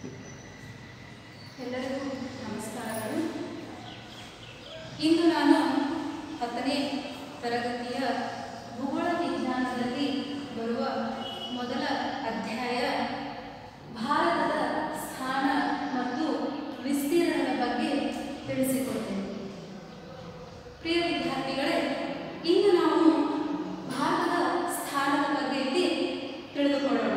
ಎಲ್ಲರಿಗೂ ನಮಸ್ಕಾರಗಳು ಇಂದು ನಾನು ಹತ್ತನೇ ತರಗತಿಯ ಭೂಗೋಳ ವಿಜ್ಞಾನದಲ್ಲಿ ಬರುವ ಮೊದಲ ಅಧ್ಯಾಯ ಭಾರತದ ಸ್ಥಾನ ಮತ್ತು ವಿಸ್ತೀರ್ಣದ ಬಗ್ಗೆ ತಿಳಿಸಿಕೊಡ್ತೇನೆ ಪ್ರಿಯ ವಿದ್ಯಾರ್ಥಿಗಳೇ ಇಂದು ನಾವು ಭಾರತದ ಸ್ಥಾನದ ಬಗ್ಗೆ ಇಲ್ಲಿ ತಿಳಿದುಕೊಳ್ಳೋಣ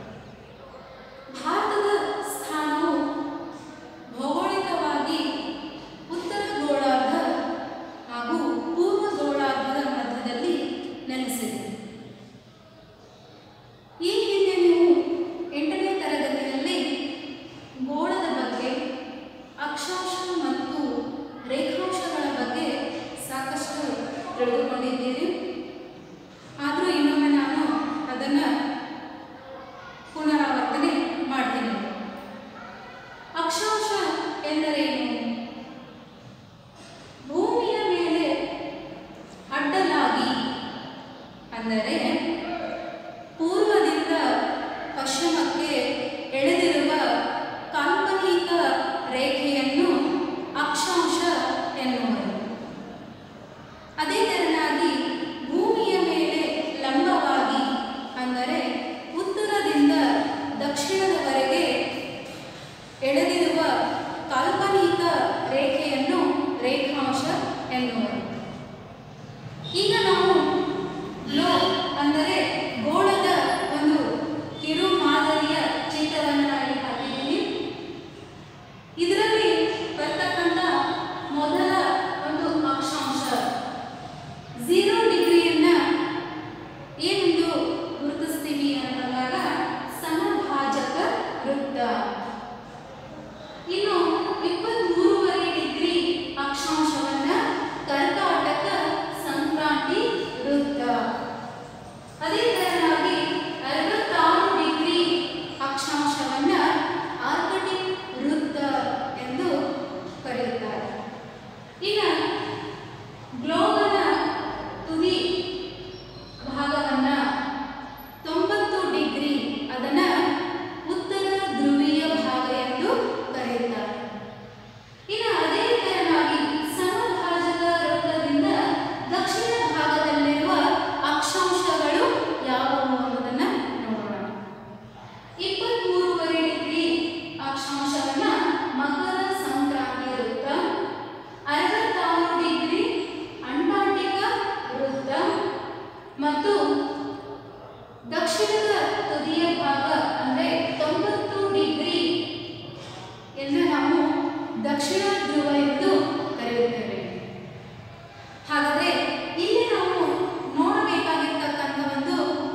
ಭಾರತದ ಸ್ಥಾನವು ಭೌಗೋಳಿಕವಾಗಿ ಉತ್ತರ ಗೋಳಾರ್ಧ ಹಾಗೂ ಪೂರ್ವ ಗೋಳಾರ್ಧದ ಮಧ್ಯದಲ್ಲಿ ನೆಲೆಸಿದೆ ಈ ಹಿಂದೆ ನೀವು ಎಂಟನೇ ತರಗತಿಯಲ್ಲಿ ಗೋಳದ ಬಗ್ಗೆ ಅಕ್ಷಾಂಶ ಮತ್ತು ರೇಖಾಂಶಗಳ ಬಗ್ಗೆ ಸಾಕಷ್ಟು ತಿಳಿದುಕೊಂಡಿದ್ದೀರಿ ಆದರೂ ಇನ್ನೊಮ್ಮೆ ನಾನು ಅದನ್ನು ಪುನರಾವರ್ತನೆ ಮಾಡ್ತೀನಿ ಅಕ್ಷಾಂಶ ಎಂದರೇನು ಭೂಮಿಯ ಮೇಲೆ ಅಡ್ಡಲಾಗಿ ಅಂದರೆ ಪೂರ್ವದಿಂದ ಪಶ್ಚಿಮಕ್ಕೆ ಎಳೆದಿರುವ ಕಾಲ್ಪನಿಕ ರೇಖೆಯನ್ನು ಅಕ್ಷಾಂಶ ಎನ್ನುವರು ಅದೇ ತೆರನಾಗಿ ಭೂಮಿಯ ಮೇಲೆ ಲಂಬವಾಗಿ ಅಂದರೆ ಉತ್ತರದಿಂದ ದಕ್ಷಿಣದವರೆಗೆ ಎಳೆದಿರುವ ಕಾಲ್ಪನಿಕ ರೇಖೆಯನ್ನು ರೇಖಾಂಶ ಎನ್ನುವರು ಈಗ ನಾವು ಲೋ ಅಂದರೆ ಗೋಳದ ಒಂದು ಕಿರು ಮಾದರಿಯ ಚಿತ್ರವನ್ನು ನಾನು ಹಾಕಿದ್ದೀನಿ ಇದರಲ್ಲಿ ಬರ್ತಕ್ಕಂಥ ಮೊದಲ ಒಂದು ಅಕ್ಷಾಂಶ ಝೀರೋ ಡಿಗ್ರಿಯನ್ನ ಏನೆಂದು ಗುರುತಿಸ್ತೀವಿ ಅಂತಂದಾಗ ಸಮಭಾಜಕ ವೃತ್ತ ಇನ್ನು ಇಪ್ಪತ್ಮೂರುವರೆ ಡಿಗ್ರಿ ಅಕ್ಷಾಂಶವನ್ನ ಕರ್ಕಾಟಕ ಸಂಕ್ರಾಂತಿ ವೃತ್ತ ಅದೇ ತರನಾಗಿ ಅರವತ್ತಾರು ಡಿಗ್ರಿ ಅಕ್ಷಾಂಶವನ್ನ ಆರ್ಕಟಿಕ್ ವೃತ್ತ ಎಂದು ಕರೆಯುತ್ತಾರೆ ಇನ್ನು ಗ್ಲೋಬನ ತುದಿ ಭಾಗವನ್ನ ತೊಂಬತ್ತು ಡಿಗ್ರಿ ಅದನ್ನ ಉತ್ತರ ಧ್ರುವೀಯ ಭಾಗ ಎಂದು ಕರೆಯುತ್ತಾರೆ ಇನ್ನು ಅದೇ ತೆರನಾಗಿ ಸಮಭಾಜಕ ವೃತ್ತದಿಂದ ದಕ್ಷಿಣ ಭಾಗದಲ್ಲಿರುವ ಅಕ್ಷಾಂಶಗಳು ಯಾವುವು ಅನ್ನೋದನ್ನ ನೋಡೋಣ ಇಪ್ಪತ್ಮೂರುವರೆ ಡಿಗ್ರಿ ಅಕ್ಷಾಂಶವನ್ನ ಮಕರ ಸಂಕ್ರಾಂತಿ ವೃತ್ತ ಅರವತ್ತಾರು ಡಿಗ್ರಿ ಅಂಟಾರ್ಟಿಕ ವೃತ್ತ ಮತ್ತು ದಕ್ಷಿಣದ ತುದಿಯ ಭಾಗ ಅಂದರೆ ತೊಂಬತ್ತು ಡಿಗ್ರಿ ಎಂದು ನಾವು ದಕ್ಷಿಣ ಧ್ರುವ ಎಂದು ಕರೆಯುತ್ತೇವೆ ಹಾಗಾದರೆ ಇಲ್ಲಿ ನಾವು ನೋಡಬೇಕಾಗಿರ್ತಕ್ಕಂಥ ಒಂದು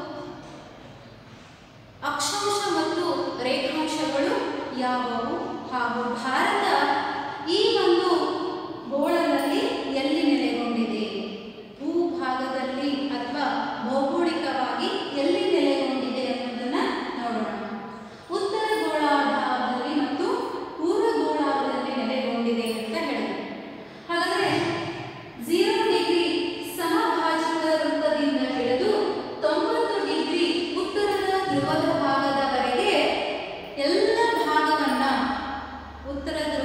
ಅಕ್ಷಾಂಶ ಮತ್ತು ರೇಖಾಂಶಗಳು ಯಾವುವು ಹಾಗೂ ಭಾರತ ಈ ಒಂದು ಗೋಳದಲ್ಲಿ ಎಲ್ಲಿ ನೆಲೆಗೊಂಡಿದೆ ಭೂಭಾಗದಲ್ಲಿ ಅಥವಾ ಭೌಗೋಳಿಕವಾಗಿ ಎಲ್ಲಿ ನೆಲೆಗೊಂಡಿದೆ ಅನ್ನೋದನ್ನ ನೋಡೋಣ ಉತ್ತರ ಗೋಳಾರ್ಧದಲ್ಲಿ ಮತ್ತು ಪೂರ್ವ ಗೋಳಾರ್ಧದಲ್ಲಿ ನೆಲೆಗೊಂಡಿದೆ ಅಂತ ಹೇಳಿದೆ ಹಾಗಾದರೆ ಝೀರೋ ಡಿಗ್ರಿ ಸಮಭಾಜಕ ವೃತ್ತದಿಂದ ಹಿಡಿದು ತೊಂಬತ್ತು ಡಿಗ್ರಿ ಉತ್ತರದ ಧ್ರುವದ ಭಾಗದವರೆಗೆ ಎಲ್ಲ ಭಾಗವನ್ನ ಉತ್ತರ ಧ್ರುವ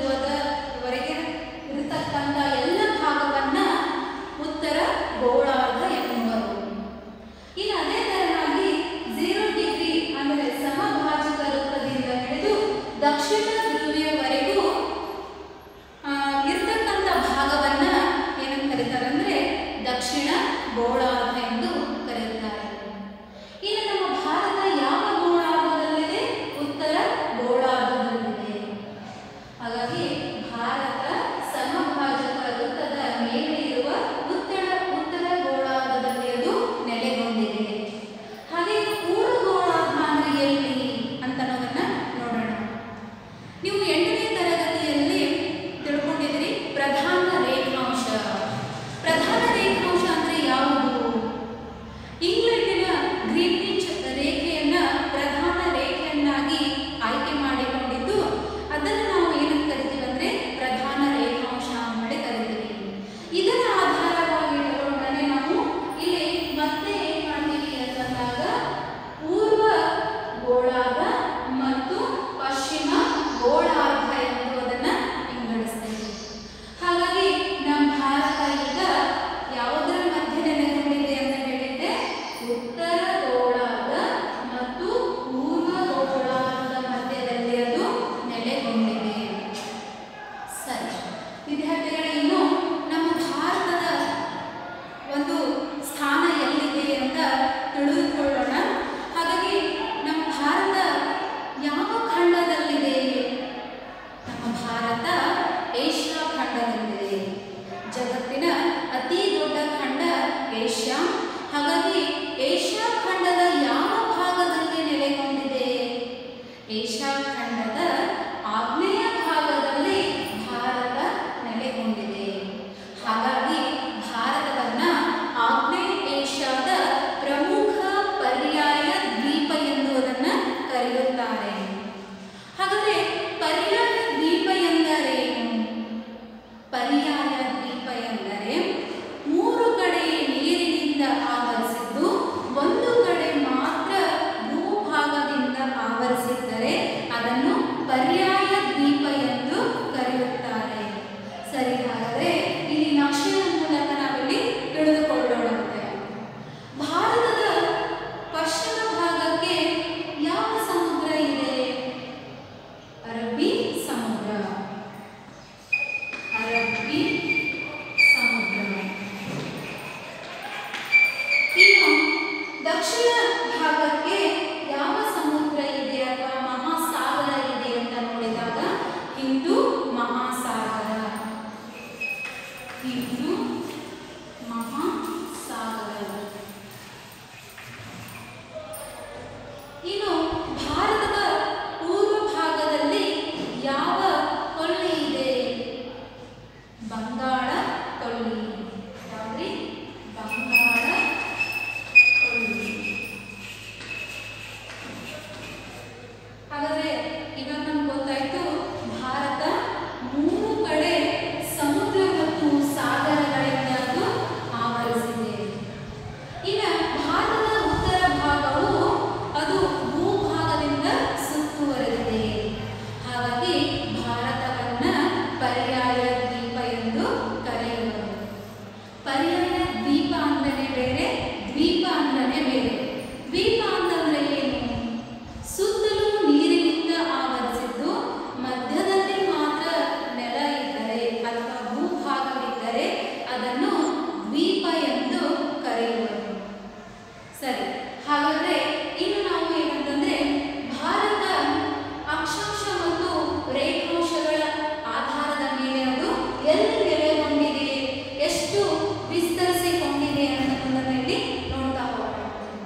ಹಾಗಾದ್ರೆ ಇವಾಗ ನಮ್ಗೆ ಗೊತ್ತಾಯ್ತು ಭಾರತ ಮೂರು ಕಡೆ ಸಮುದ್ರ ಮತ್ತು ಸಾಗರಗಳಿಂದ ಅದು ಆವರಿಸಿದೆ ಇನ್ನು ಭಾರತದ ಉತ್ತರ ಭಾಗವು ಅದು ಭೂಭಾಗದಿಂದ ಸುತ್ತುವರೆದಿದೆ ಹಾಗಾಗಿ ಭಾರತವನ್ನ ಪರ್ಯಾಯ ದ್ವೀಪ ಎಂದು ಕರೆಯುವರು ಪರ್ಯಾಯ ದ್ವೀಪ ಅಂದ್ರೆ ಬೇರೆ ದ್ವೀಪ ಅಂದ್ರೆ ಬೇರೆ ದ್ವೀಪ ಅಂತಂದ್ರೆ ಏನು ಸುತ್ತಲೂ ನೀರಿನಿಂದ ಆವರಿಸಿದ್ದು ಮಧ್ಯದಲ್ಲಿ ಮಾತ್ರ ನೆಲ ಇದ್ದರೆ ಅಥವಾ ಭೂಭಾಗವಿದ್ದರೆ ಅದನ್ನು ದ್ವೀಪ ಎಂದು ಕರೆಯುವರು ಸರಿ ಹಾಗಾದ್ರೆ ಇನ್ನು ನಾವು ಏನಂತಂದ್ರೆ ಭಾರತ ಅಕ್ಷಾಂಶ ಮತ್ತು ರೇಖಾಂಶಗಳ ಆಧಾರದ ಮೇಲೆ ಅದು ಎಲ್ಲಿ ನೆಲೆಗೊಂಡಿದೆ ಎಷ್ಟು ವಿಸ್ತರಿಸಿಕೊಂಡಿದೆ ಅನ್ನೋದನ್ನ ಇಲ್ಲಿ ನೋಡ್ತಾ ಹೋಗೋಣ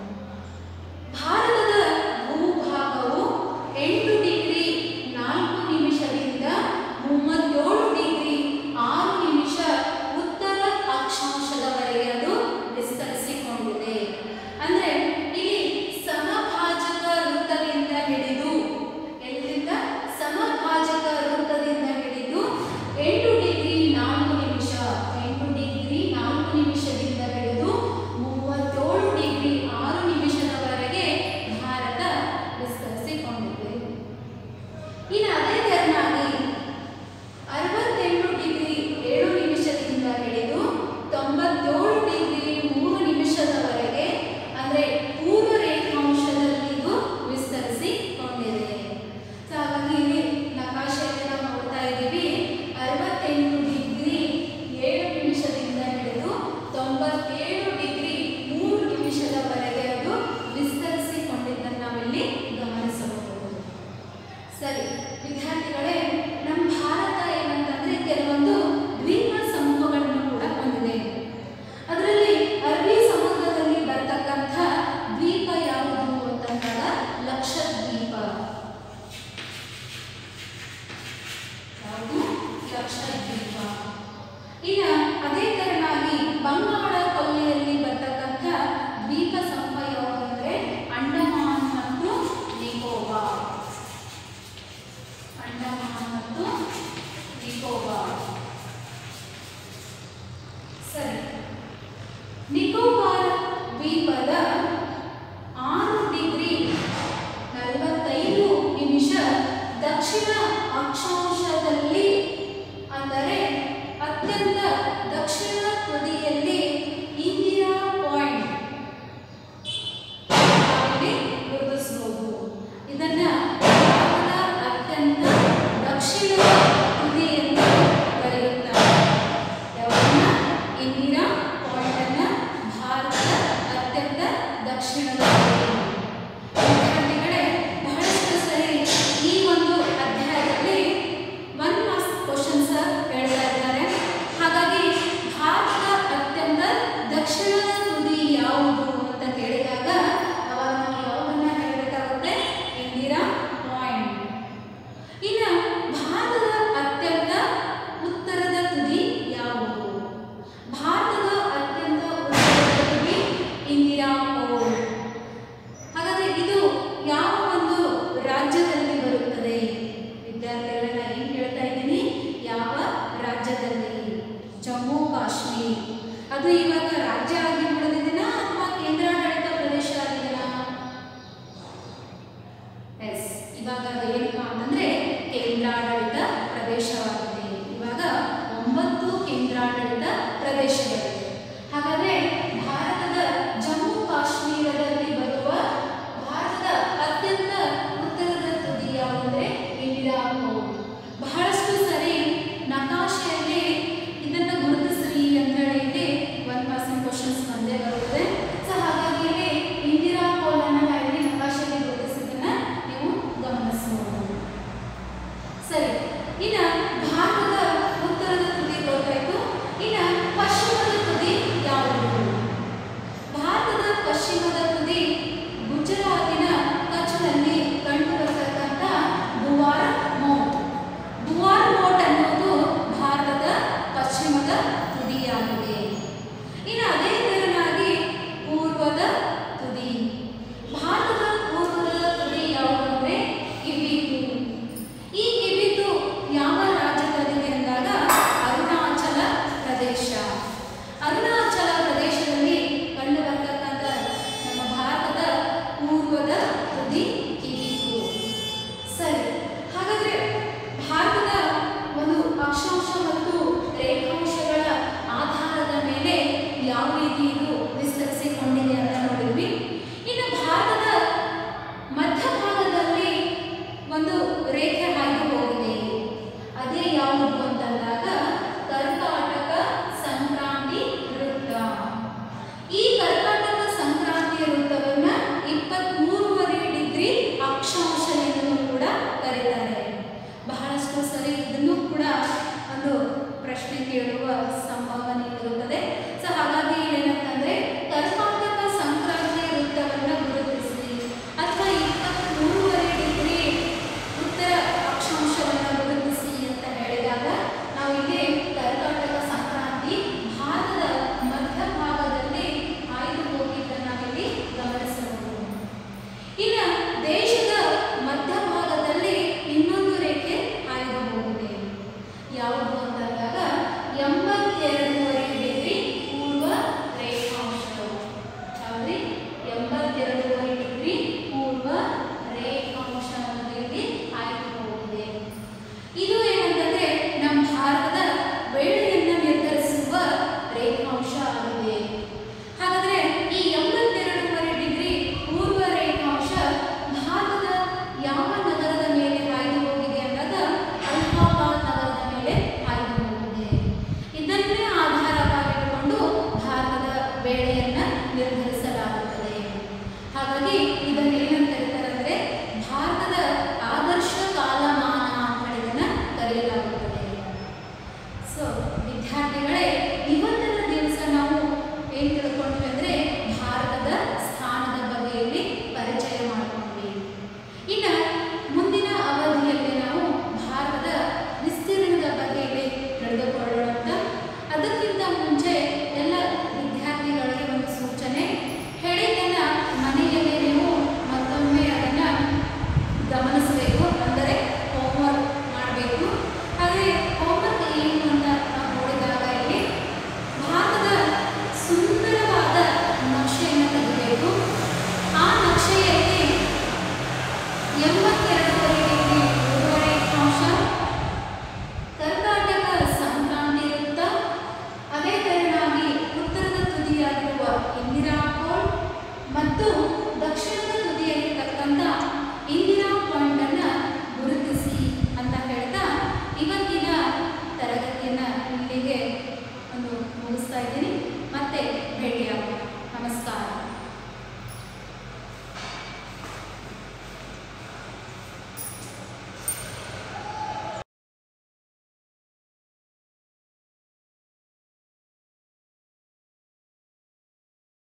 ಭಾರತದ ಭೂಭಾಗವು ಎಂಟು ಡಿಗ್ರಿ ನಾಲ್ಕು ನಿಮಿಷದಿಂದ ಮೂವತ್ತೇಳು ಡಿಗ್ರಿ ಆರು ನಿಮಿಷ ಉತ್ತರ ಅಕ್ಷಾಂಶದವರೆಗೆ ಅದು ವಿಸ್ತರಿಸಿಕೊಂಡಿದೆ ಅಂದ್ರೆ ಇಲ್ಲಿ ಸಮಭಾಜಕ ವೃತ್ತದಿಂದ ಹಿಡಿದು ಎಲ್ಲಿಂದ ಸಮಭಾಜಕ ವೃತ್ತದಿಂದ ಹಿಡಿದು ಎಂಟು ಡಿಗ್ರಿ ನಾಲ್ಕು ನಿಮಿಷ ಎಂಟು ಡಿಗ್ರಿ ನಾಲ್ಕು ನಿಮಿಷದಿಂದ ಹಿಡಿದು ಮೂವತ್ತೇಳು ಡಿಗ್ರಿ ಆರು ನಿಮಿಷದವರೆಗೆ ಭಾರತ ವಿಸ್ತರಿಸಿಕೊಂಡಿದೆ ಇನ್ನು ಅದೇ ತೆರನಾಗಿ ಅರವತ್ತೆಂಟು ಡಿಗ್ರಿ ಏಳು ನಿಮಿಷದಿಂದ ಹಿಡಿದು ತೊಂಬತ್ತೇಳು ಡಿಗ್ರಿ ಮೂರು ನಿಮಿಷದವರೆಗೆ ಅಂದರೆ ಪೂರ್ವ ರೇಖಾಂಶದಲ್ಲಿ ಇದು ವಿಸ್ತರಿಸಿಕೊಂಡಿದೆ ಸೊ ಹಾಗಾಗಿ ಇಲ್ಲಿ ನಕಾಶೆಯಲ್ಲಿ ನಾವು ನೋಡ್ತಾ ಇದ್ದೀವಿ ಅರವತ್ತೆಂಟು ಡಿಗ್ರಿ ಏಳು ನಿಮಿಷದಿಂದ ಹಿಡಿದು ತೊಂಬತ್ತೇಳು ಡಿಗ್ರಿ ಮೂರು ನಿಮಿಷದವರೆಗೆ ಅದು ವಿಸ್ತರಿಸಿಕೊಂಡಿದ್ದನ್ನು ನಾವಿಲ್ಲಿ ಗಮನಿಸಬಹುದು ಸರಿ ವಿದ್ಯಾರ್ಥಿಗಳೇ ನಮ್ಮ ಭಾರತ ಏನಂತಂದ್ರೆ ಕೆಲವೊಂದು ದ್ವೀಪ ಸಮೂಹಗಳನ್ನು ಕೂಡ ಹೊಂದಿದೆ ಅದರಲ್ಲಿ ಅರಬ್ಬಿ ಸಮುದ್ರದಲ್ಲಿ ಬರ್ತಕ್ಕಂಥ ದ್ವೀಪ ಯಾವುದು ಅಂತಂದಾಗ ಲಕ್ಷದ್ವೀಪ ಯಾವುದು ಲಕ್ಷದ್ವೀಪ ಇನ್ನು ಅದೇ ತರನಾಗಿ ಬಂಗಾಳ ಕೊಲ್ಲಿಯಲ್ಲಿ ಬರ್ತಕ್ಕಂಥ ದ್ವೀಪ ಸಮೂಹ ಯಾವುದು ಅಂದ್ರೆ ಅಂಡಮಾನ್ ಮತ್ತು ನಿಕೋಬಾರ್ ಅಂಡಮಾನ್ ಮತ್ತು ನಿಕೋಬಾರ್ ಸರಿ ನಿಕೋಬಾರ್ ದ್ವೀಪದ ಆರು ಡಿಗ್ರಿ ನಲವತ್ತೈದು ನಿಮಿಷ ದಕ್ಷಿಣ ಅಕ್ಷಾಂಶದಲ್ಲಿ ಅಂದರೆ ಅತ್ಯಂತ ದಕ್ಷಿಣ ತುದಿಯಲ್ಲಿ ಇಂದಿರಾ ಪಾಯಿಂಟ್ ನಾವಿಲ್ಲಿ ಗುರುತಿಸಬಹುದು ಇದನ್ನ ಭಾರತದ ಅತ್ಯಂತ ದಕ್ಷಿಣದ ತುದಿ ಎಂದು ಕರೆಯುತ್ತಾರೆ ಯಾವನ್ನ ಇಂದಿರಾ ಪಾಯಿಂಟ್ ಅನ್ನ ಭಾರತದ ಅತ್ಯಂತ ದಕ್ಷಿಣದ ತುದಿ. ವಿದ್ಯಾರ್ಥಿಗಳೇ ಬಹಳಷ್ಟು ಸರಿ ಈ ಒಂದು ಅಧ್ಯಾಯದಲ್ಲಿ ಒನ್ ಮಾರ್ಕ್ಸ್ ಕ್ವಶನ್ಸ್ ಹೇಳ್ತಾ ಇದ್ದಾರೆ ಹಾಗಾಗಿ ಭಾರತದ ಅತ್ಯಂತ ದಕ್ಷಿಣದ ತುದಿ ಯಾವುದು ಅಂತ ಕೇಳಿದಾಗ ಅವಾಗ ನಾವು ಯಾವುದನ್ನ ಹೇಳಬೇಕಾಗುತ್ತೆ ಇಂದಿರಾ ಪಾಯಿಂಟ್ ಇನ್ನು ಭಾರತದ ಅತ್ಯಂತ ಉತ್ತರದ ತುದಿ ಯಾವುದು ಭಾರತದ ಅತ್ಯಂತ ಉತ್ತರದ ತುದಿ ಇಂದಿರಾ ಪೋಲ್ ಹಾಗಾದ್ರೆ ಇದು ಯಾವ ಒಂದು ರಾಜ್ಯದಲ್ಲಿ ಬರುತ್ತದೆ ವಿದ್ಯಾರ್ಥಿಗಳನ್ನ ಏನ್ ಹೇಳ್ತಾ ಇದ್ದೀನಿ ಯಾವ ರಾಜ್ಯದಲ್ಲಿ ಜಮ್ಮು ಕಾಶ್ಮೀರ್ ಅದು ಇವಾಗ ರಾಜ್ಯ ಆಗಿ ಉಳಿದಿದೆನಾ ಅಥವಾ ಕೇಂದ್ರಾಡಳಿತ ಪ್ರದೇಶ ಆಗಿದೆನಾ ಎಸ್ ಇವಾಗ ಅದು ಏನಪ್ಪ ಅಂತಂದ್ರೆ ಕೇಂದ್ರಾಡಳಿತ ಪ್ರದೇಶವಾಗಿದೆ ಇವಾಗ ಒಂಬತ್ತು ಕೇಂದ್ರಾಡಳಿತ ಪ್ರದೇಶಗಳಿವೆ ಹಾಗಾದ್ರೆ ಭಾರತದ ಜಮ್ಮು ಕಾಶ್ಮೀರದಲ್ಲಿ ಬರುವ ಭಾರತದ ಅತ್ಯಂತ ಉತ್ತರದ ತುದಿ ಯಾವುದಂದ್ರೆ ಇಂದಿರಾ ಪೋಲ್ ಬಹಳಷ್ಟು ಸರಿ ನಕಾಶೆಯಲ್ಲಿ ಇದನ್ನ ಗುರುತಿಸ್ರಿ ಅಂತ ಹೇಳಿ ಒನ್ ಪರ್ಸೆಂಟ್ ಕ್ವಶನ್ಸ್ ಬಂದೇ ಬರುತ್ತದೆ ಸೊ ಹಾಗಾಗಿ ಇಲ್ಲಿ ಇಂದಿರಾ ಪೋಲನ್ನ ನಾವು ಇಲ್ಲಿ ನಕಾಶೆಯಲ್ಲಿ ಗುರುತಿಸಿದ್ದನ್ನ ನೀವು ಗಮನಿಸಬಹುದು ಸರಿ ಕೂಡ ಒಂದು ಪ್ರಶ್ನೆ ಕೇಳುವ ಸಂಭಾವನೆ ಇರುತ್ತದೆ ಸೊ ಹಾಗಾಗಿ ಏನಂತಂದ್ರೆ ಕರ್ನಾಟಕ ಸಂಕ್ರಾಂತಿ ವೃತ್ತವನ್ನು ಗುರುತಿಸಿ ಅಥವಾ ಇಪ್ಪತ್ತ್ಮೂರುವರೆ ಡಿಗ್ರಿ ಉತ್ತರ ಅಕ್ಷಾಂಶವನ್ನು ಗುರುತಿಸಿ ಅಂತ ಹೇಳಿದಾಗ ನಾವು ಇಲ್ಲಿ ಕರ್ನಾಟಕ ಸಂಕ್ರಾಂತಿ ಭಾರತದ ಮಧ್ಯಭಾಗದಲ್ಲಿ ಆಯ್ದು ಹೋಗಿದ್ದನ್ನು ನಾವಿಲ್ಲಿ ಗಮನಿಸಬಹುದು ಇನ್ನು ದೇಶದ ಮಧ್ಯಭಾಗದಲ್ಲಿ ಇನ್ನೊಂದು ರೇಖೆ ಹಾಯ್ದು ಹೋಗಿದೆ ಯಾವುದು ಅಂತಂದಾಗ ಎಂಬತ್ತೆರಡೂವರೆ ಡಿಗ್ರಿ ಪೂರ್ವ ರೇಖಾಂಶವು ಯಾವ್ದ್ರಿ ಎಂಬತ್ತೆರಡೂವರೆ ಡಿಗ್ರಿ ಪೂರ್ವ ರೇಖಾಂಶ ಅನ್ನೋದು ಇಲ್ಲಿ ಹಾಯ್ದು ಹೋಗಿದೆ ಇದು ಏನಂತಂದ್ರೆ ನಮ್ಮ ಭಾರತದ ವೇಳೆಯನ್ನು ನಿರ್ಧರಿಸುವ ರೇಖಾಂಶ ಆಗಿದೆ ಹಾಗಾದ್ರೆ ಈ ಎಂಬತ್ತೆರಡೂವರೆ ಡಿಗ್ರಿ ಪೂರ್ವ ರೇಖಾಂಶ ಭಾರತದ ಯಾವ ನಗರದ ಮೇಲೆ ಹಾಯ್ದು ಹೋಗಿದೆ ಅಂದಾಗ ಅಲಹಾಬಾದ್ ನಗರದ ಮೇಲೆ ಹಾಯ್ದು ಹೋಗಿದೆ ಇದನ್ನೇ ಆಧಾರವಾಗಿಟ್ಟುಕೊಂಡು ಭಾರತದ ವೇಳೆಯನ್ನ ನಿರ್ಧರಿಸಲಾಗುತ್ತದೆ ಹಾಗಾಗಿ ಇದನ್ನು ಏನಂತ ಕರೀತಾರೆ ಅಂದ್ರೆ ಭಾರತದ ಆದರ್ಶ ಕಾಲಮಾನ ಅಂತ ಹೇಳಿ ಇದನ್ನ ಕರೆಯಲಾಗುತ್ತದೆ ಸೊ ವಿದ್ಯಾರ್ಥಿಗಳೇ ಇವತ್ತಿನ ದಿವಸ ನಾವು ಏನು ತಿಳ್ಕೊಂಡ್ವಿ ಅಂದರೆ ಭಾರತದ ಸ್ಥಾನದ ಬಗ್ಗೆಯಲ್ಲಿ ಪರಿಚಯ ಮಾಡಿಕೊಂಡ್ವಿ ಇನ್ನು ಮುಂದಿನ ಅವಧಿಯಲ್ಲಿ ನಾವು ಭಾರತದ ವಿಸ್ತೀರ್ಣದ ಬಗ್ಗೆಯಲ್ಲಿ ತಿಳಿದುಕೊಳ್ಳೋಣ ಅಂತ ಅದಕ್ಕಿಂತ ಮುಂಚೆ ಎಲ್ಲ ವಿದ್ಯಾರ್ಥಿಗಳಿಗೆ ಒಂದು ಸೂಚನೆ ಹೇಳಿದ್ದನ್ನ ಮನೆಯಲ್ಲಿ ನೀವು ಮತ್ತೊಮ್ಮೆ ಅದನ್ನು ಗಮನಿಸಬೇಕು ಅಂದರೆ ಹೋಮ್ವರ್ಕ್ ಮಾಡಬೇಕು ಹಾಗೆ ಹೋಮ್ವರ್ಕ್ ಏನು ಅಂತ ನಾವು ನೋಡಿದಾಗ ಇಲ್ಲಿ ಭಾರತದ ಸುಂದರವಾದ ನಕ್ಷೆಯನ್ನು ತೆಗೆಯಬೇಕು ಆ ನಕ್ಷೆಯಲ್ಲಿ ಎಂಬತ್ತೆರಡೂವರೆ ಡಿಗ್ರಿ ಪೂರ್ವ ರೇಖಾಂಶ ಕರ್ನಾಟಕ ಸಂಕ್ರಾಂತಿ ವೃತ್ತ ಅದೇ ತೆರನಾಗಿ ಉತ್ತರದ ತುದಿಯಾಗಿರುವ ಇಂದಿರಾ ಕೋಲ್ ಮತ್ತು ದಕ್ಷಿಣದ ತುದಿಯಲ್ಲಿರ್ತಕ್ಕಂಥ ಇಂದಿರಾ ಪಾಯಿಂಟ್ ಅನ್ನ ಗುರುತಿಸಿ ಅಂತ ಹೇಳ್ತಾ ಇವತ್ತಿನ ತರಗತಿಯನ್ನ ಇಲ್ಲಿಗೆ ಒಂದು ಮುಗಿಸ್ತಾ ಇದ್ದೀನಿ ಮತ್ತೆ ಭೇಟಿಯಾಗೋಣ ನಮಸ್ಕಾರ